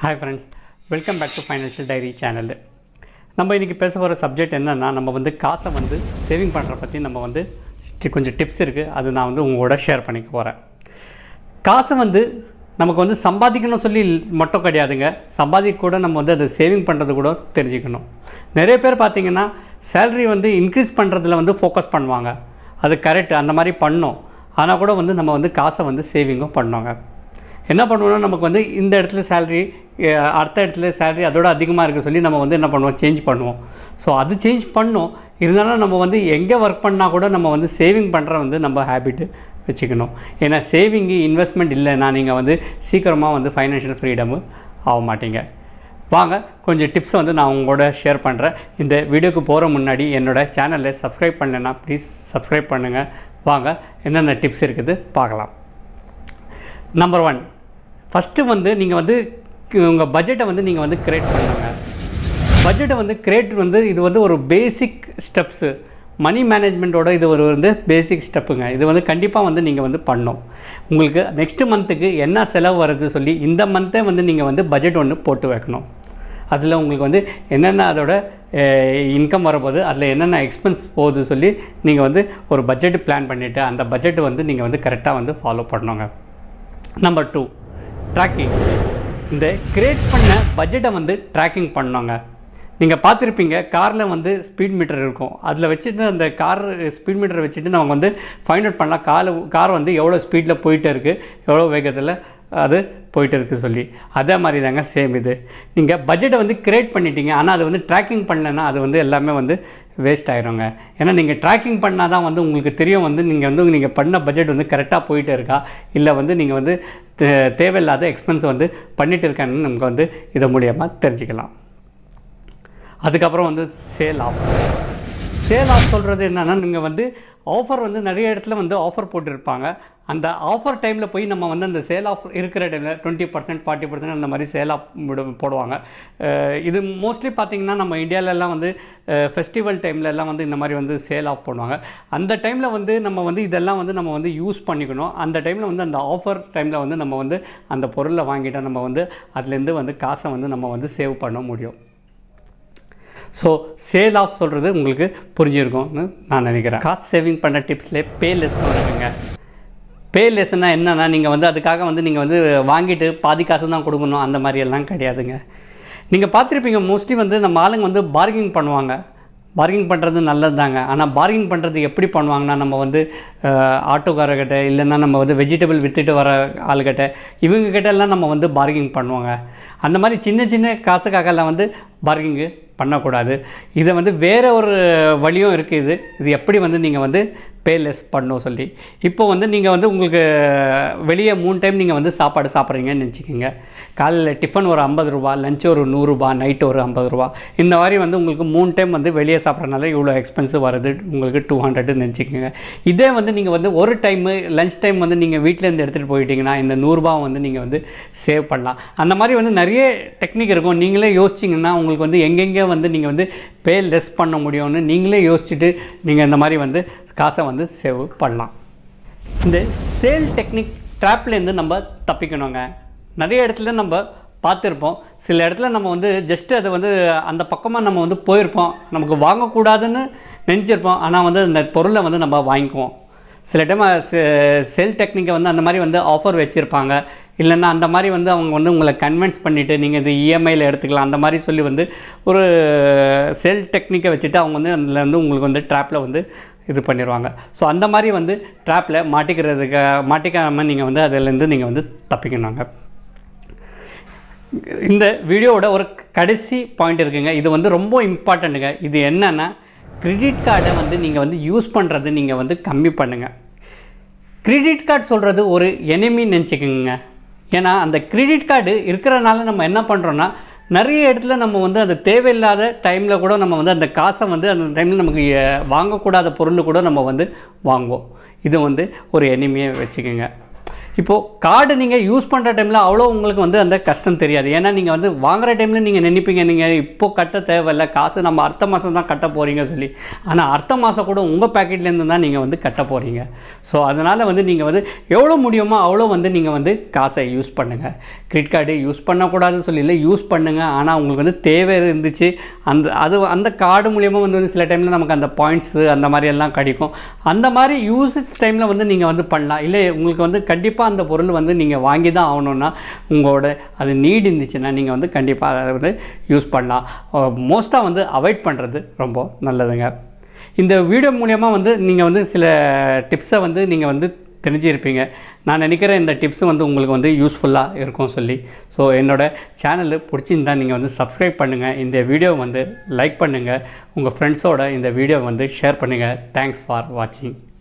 hi friends welcome back to financial diary channel நம்ம இன்றைக்கி பேச போகிற சப்ஜெக்ட் என்னென்னா நம்ம வந்து காசை வந்து சேவிங் பண்ணுற பற்றி நம்ம வந்து sti- கொஞ்சம் டிப்ஸ் இருக்குது அது நான் வந்து உங்களோட ஷேர் பண்ணிக்க போகிறேன் காசை வந்து நமக்கு வந்து சம்பாதிக்கணும் சொல்லி மட்டும் கிடையாதுங்க சம்பாதிக்க கூட நம்ம வந்து அதை சேவிங் பண்ணுறது கூட தெரிஞ்சுக்கணும் நிறைய பேர் பார்த்தீங்கன்னா சேலரி வந்து இன்க்ரீஸ் பண்ணுறதுல வந்து ஃபோக்கஸ் பண்ணுவாங்க அது கரெக்ட் அந்த மாதிரி பண்ணோம் ஆனால் கூட வந்து நம்ம வந்து காசை வந்து சேவிங்கும் பண்ணோங்க என்ன பண்ணுவோம்னா நமக்கு வந்து இந்த இடத்துல சேலரி அடுத்த இடத்துல சேலரி அதோட அதிகமாக இருக்க சொல்லி நம்ம வந்து என்ன பண்ணுவோம் சேஞ்ச் பண்ணுவோம் ஸோ அது சேஞ்ச் பண்ணோம் இருந்தாலும் நம்ம வந்து எங்கே ஒர்க் பண்ணால் கூட நம்ம வந்து சேவிங் பண்ணுற வந்து நம்ம ஹேபிட்டு வச்சுக்கணும் ஏன்னா சேவிங்கு இன்வெஸ்ட்மெண்ட் இல்லைன்னா நீங்கள் வந்து சீக்கிரமாக வந்து ஃபைனான்ஷியல் ஃப்ரீடமு ஆக மாட்டீங்க வாங்க கொஞ்சம் டிப்ஸ் வந்து நான் உங்களோட ஷேர் பண்ணுறேன் இந்த வீடியோக்கு போகிற முன்னாடி என்னோட சேனலை சப்ஸ்கிரைப் பண்ணலைன்னா ப்ளீஸ் சப்ஸ்கிரைப் பண்ணுங்கள் வாங்க என்னென்ன டிப்ஸ் இருக்குது பார்க்கலாம் நம்பர் ஒன் ஃபஸ்ட்டு வந்து நீங்கள் வந்து உங்கள் பட்ஜெட்டை வந்து நீங்கள் வந்து கிரியேட் பண்ணுங்க பட்ஜெட்டை வந்து கிரியேட் வந்து இது வந்து ஒரு பேசிக் ஸ்டெப்ஸு மணி மேனேஜ்மெண்ட்டோட இது ஒரு வந்து பேசிக் ஸ்டெப்புங்க இது வந்து கண்டிப்பாக வந்து நீங்கள் வந்து பண்ணணும் உங்களுக்கு நெக்ஸ்ட் மந்த்துக்கு என்ன செலவு வருது சொல்லி இந்த மந்த்தே வந்து நீங்கள் வந்து பட்ஜெட் ஒன்று போட்டு வைக்கணும் அதில் உங்களுக்கு வந்து என்னென்ன அதோட இன்கம் வரப்போகுது அதில் என்னென்ன எக்ஸ்பென்ஸ் போகுது சொல்லி நீங்கள் வந்து ஒரு பட்ஜெட் பிளான் பண்ணிவிட்டு அந்த பட்ஜெட் வந்து நீங்கள் வந்து கரெக்டாக வந்து ஃபாலோ பண்ணணுங்க நம்பர் டூ ட்ராக்கிங் இந்த கிரியேட் பண்ண பட்ஜெட்டை வந்து ட்ராக்கிங் பண்ணோங்க நீங்கள் பார்த்துருப்பீங்க காரில் வந்து ஸ்பீட் மீட்டர் இருக்கும் அதில் வச்சுட்டு அந்த கார் ஸ்பீட் மீட்டரை வச்சுட்டு நம்ம வந்து ஃபைண்ட் அவுட் பண்ணலாம் கார் கார் வந்து எவ்வளோ ஸ்பீடில் போயிட்டே இருக்குது எவ்வளோ வேகத்தில் அது போயிட்டு இருக்குது சொல்லி அதே மாதிரி தாங்க சேம் இது நீங்கள் பட்ஜெட்டை வந்து கிரியேட் பண்ணிட்டீங்க ஆனால் அது வந்து ட்ராக்கிங் பண்ணலைன்னா அது வந்து எல்லாமே வந்து வேஸ்ட் ஆயிருங்க ஏன்னா நீங்கள் ட்ராக்கிங் பண்ணால் தான் வந்து உங்களுக்கு தெரியும் வந்து நீங்கள் வந்து நீங்கள் பண்ண பட்ஜெட் வந்து கரெக்டாக போயிட்டே இருக்கா இல்லை வந்து நீங்கள் வந்து தே- தேவையில்லாத எக்ஸ்பென்ஸ் வந்து பண்ணிட்டு இருக்கான்னு நமக்கு வந்து இது மூலியமாக தெரிஞ்சுக்கலாம் அதுக்கப்புறம் வந்து சேல் ஆஃப் சேல் ஆஃப் சொல்கிறது என்னென்னா நீங்கள் வந்து ஆஃபர் வந்து நிறைய இடத்துல வந்து ஆஃபர் போட்டிருப்பாங்க அந்த ஆஃபர் டைமில் போய் நம்ம வந்து அந்த சேல் ஆஃப் இருக்கிற டைமில் டுவெண்ட்டி பர்சன்ட் ஃபார்ட்டி பர்சன்ட் அந்த மாதிரி சேல் ஆஃப் போடுவாங்க அஹ் இது மோஸ்ட்லி பார்த்தீங்கன்னா நம்ம இந்தியாவிலலாம் வந்து ஃபெஸ்டிவல் டைமில் எல்லாம் வந்து இந்த மாதிரி வந்து சேல் ஆஃப் பண்ணுவாங்க அந்த டைமில் வந்து நம்ம வந்து இதெல்லாம் வந்து நம்ம வந்து யூஸ் பண்ணிக்கணும் அந்த டைமில் வந்து அந்த ஆஃபர் டைமில் வந்து நம்ம வந்து அந்த பொருளை வாங்கிட்டால் நம்ம வந்து அதுலேருந்து வந்து காசை வந்து நம்ம வந்து சேவ் பண்ண முடியும் ஸோ சேல் ஆஃப் சொல்கிறது உங்களுக்கு புரிஞ்சிருக்கும்னு நான் நினைக்கிறேன் காசு சேவிங் பண்ண டிப்ஸ்லேயே பே லெஸ் இருக்குங்க பே லெஸ்னா என்னன்னா நீங்கள் வந்து அதுக்காக வந்து நீங்கள் வந்து வாங்கிட்டு பாதி காசு தான் கொடுக்கணும் அந்த மாதிரி எல்லாம் கிடையாதுங்க நீங்கள் பார்த்துருப்பீங்க மோஸ்ட்லி வந்து நம்ம ஆளுங்க வந்து பார்கிங் பண்ணுவாங்க பார்கிங் பண்ணுறது நல்லது தாங்க ஆனால் பார்கிங் பண்ணுறது எப்படி பண்ணுவாங்கன்னா நம்ம வந்து அஹ், ஆட்டோக்காரர்கிட்ட இல்லைன்னா நம்ம வந்து வெஜிடபிள் விற்றுட்டு வர ஆளுகிட்ட இவங்க கிட்ட எல்லாம் நம்ம வந்து பார்கிங் பண்ணுவாங்க அந்த மாதிரி சின்ன சின்ன காசுக்காகலாம் வந்து பார்கிங்கு பண்ணக்கூடாது இதை வந்து வேறு ஒரு வழியும் இருக்குது இது இது எப்படி வந்து நீங்கள் வந்து பேலெஸ் பண்ணணும் சொல்லி இப்போ வந்து நீங்கள் வந்து உங்களுக்கு வெளியே மூணு டைம் நீங்கள் வந்து சாப்பாடு சாப்பிட்றீங்கன்னு நினச்சிக்கோங்க காலையில் டிஃபன் ஒரு ஐம்பது ரூபா லஞ்ச் ஒரு நூறுரூபா நைட்டு ஒரு ஐம்பது ரூபா இந்த மாதிரி வந்து உங்களுக்கு மூணு டைம் வந்து வெளியே சாப்பிட்றதுனால இவ்வளோ எக்ஸ்பென்சிவ் வருது உங்களுக்கு டூ ஹண்ட்ரட்னு நினச்சிக்கோங்க இதே வந்து நீங்கள் வந்து ஒரு டைமு லஞ்ச் டைம் வந்து நீங்கள் வீட்டிலேருந்து எடுத்துகிட்டு போயிட்டீங்கன்னா இந்த நூறுரூபா வந்து நீங்கள் வந்து சேவ் பண்ணலாம் அந்த மாதிரி வந்து நிறைய டெக்னிக் இருக்கும் நீங்களே யோசிச்சிங்கன்னா உங்களுக்கு வந்து எங்கெங்கே வந்து நீங்கள் வந்து பே லெஸ் பண்ண முடியும்னு நீங்களே யோசிச்சுட்டு நீங்கள் இந்த மாதிரி வந்து காசை வந்து சேவ் பண்ணலாம் இந்த சேல் டெக்னிக் ட்ராப்லேருந்து நம்ம தப்பிக்கணுங்க நிறைய இடத்துல நம்ம பார்த்துருப்போம் சில இடத்துல நம்ம வந்து ஜஸ்ட் அதை வந்து அந்த பக்கமாக நம்ம வந்து போயிருப்போம் நமக்கு வாங்கக்கூடாதுன்னு நினச்சிருப்போம் ஆனால் வந்து அந்த பொருளை வந்து நம்ம வாங்கிக்குவோம் சில டைம் சேல் டெக்னிக்கை வந்து அந்த மாதிரி வந்து ஆஃபர் வச்சுருப்பாங்க இல்லைன்னா அந்த மாதிரி வந்து அவங்க வந்து உங்களை கன்வின்ஸ் பண்ணிவிட்டு நீங்கள் இது இஎம்ஐயில் எடுத்துக்கலாம் அந்த மாதிரி சொல்லி வந்து ஒரு சேல் டெக்னிக்கை வச்சுட்டு அவங்க வந்து அதில் வந்து உங்களுக்கு வந்து ட்ராப்பில் வந்து இது பண்ணிடுவாங்க ஸோ அந்த மாதிரி வந்து ட்ராப்பில் மாட்டிக்கிறதுக்கு மாட்டிக்காமல் நீங்கள் வந்து அதிலேருந்து நீங்கள் வந்து தப்பிக்கணுங்க இந்த வீடியோவோட ஒரு கடைசி பாயிண்ட் இருக்குங்க இது வந்து ரொம்ப இம்பார்ட்டண்ட்டுங்க இது என்னென்னா கிரெடிட் கார்டை வந்து நீங்கள் வந்து யூஸ் பண்ணுறது நீங்கள் வந்து கம்மி பண்ணுங்கள் கிரெடிட் கார்டு சொல்கிறது ஒரு எனிமி நினச்சிக்கோங்க ஏன்னா அந்த கிரெடிட் கார்டு இருக்கிறனால நம்ம என்ன பண்ணுறோன்னா நிறைய இடத்துல நம்ம வந்து அந்த தேவையில்லாத டைமில் கூட நம்ம வந்து அந்த காசை வந்து அந்த டைமில் நமக்கு அஹ், வாங்கக்கூடாத பொருள் கூட நம்ம வந்து வாங்குவோம் இது வந்து ஒரு எனிமையை வச்சுக்கோங்க இப்போது கார்டு நீங்கள் யூஸ் பண்ணுற டைமில் அவ்வளோ உங்களுக்கு வந்து அந்த கஷ்டம் தெரியாது ஏன்னா நீங்கள் வந்து வாங்குற டைமில் நீங்கள் நினைப்பீங்க நீங்கள் இப்போ கட்ட தேவையில்ல காசு நம்ம அடுத்த மாதம் தான் கட்ட போகிறீங்க சொல்லி ஆனால் அடுத்த மாதம் கூட உங்கள் பேக்கெட்லேருந்து தான் நீங்கள் வந்து கட்ட போகிறீங்க ஸோ அதனால் வந்து நீங்கள் வந்து எவ்வளோ முடியுமோ அவ்வளோ வந்து நீங்கள் வந்து காசை யூஸ் பண்ணுங்கள் கிரெடிட் கார்டு யூஸ் பண்ணக்கூடாதுன்னு சொல்லி இல்லை யூஸ் பண்ணுங்கள் ஆனால் உங்களுக்கு வந்து தேவை இருந்துச்சு அந்த அது அந்த கார்டு மூலியமாக வந்து வந்து சில டைமில் நமக்கு அந்த பாயிண்ட்ஸு அந்த மாதிரி எல்லாம் கிடைக்கும் அந்த மாதிரி யூசேஜ் டைமில் வந்து நீங்கள் வந்து பண்ணலாம் இல்லை உங்களுக்கு வந்து கண்டிப்பாக அந்த பொருள் வந்து நீங்கள் வாங்கி தான் ஆகணுன்னா உங்களோட அது நீட் இருந்துச்சுன்னா நீங்கள் வந்து கண்டிப்பாக அதை வந்து யூஸ் பண்ணலாம் மோஸ்ட்டாக வந்து அவாய்ட் பண்ணுறது ரொம்ப நல்லதுங்க இந்த வீடியோ மூலயமா வந்து நீங்கள் வந்து சில டிப்ஸை வந்து நீங்கள் வந்து தெரிஞ்சிருப்பீங்க நான் நினைக்கிறேன் இந்த டிப்ஸ் வந்து உங்களுக்கு வந்து யூஸ்ஃபுல்லாக இருக்கும் சொல்லி ஸோ என்னோட சேனலு பிடிச்சிருந்தா நீங்கள் வந்து சப்ஸ்கிரைப் பண்ணுங்கள் இந்த வீடியோ வந்து லைக் பண்ணுங்கள் உங்கள் ஃப்ரெண்ட்ஸோட இந்த வீடியோ வந்து ஷேர் பண்ணுங்கள் தேங்க்ஸ் ஃபார் வாட்சிங்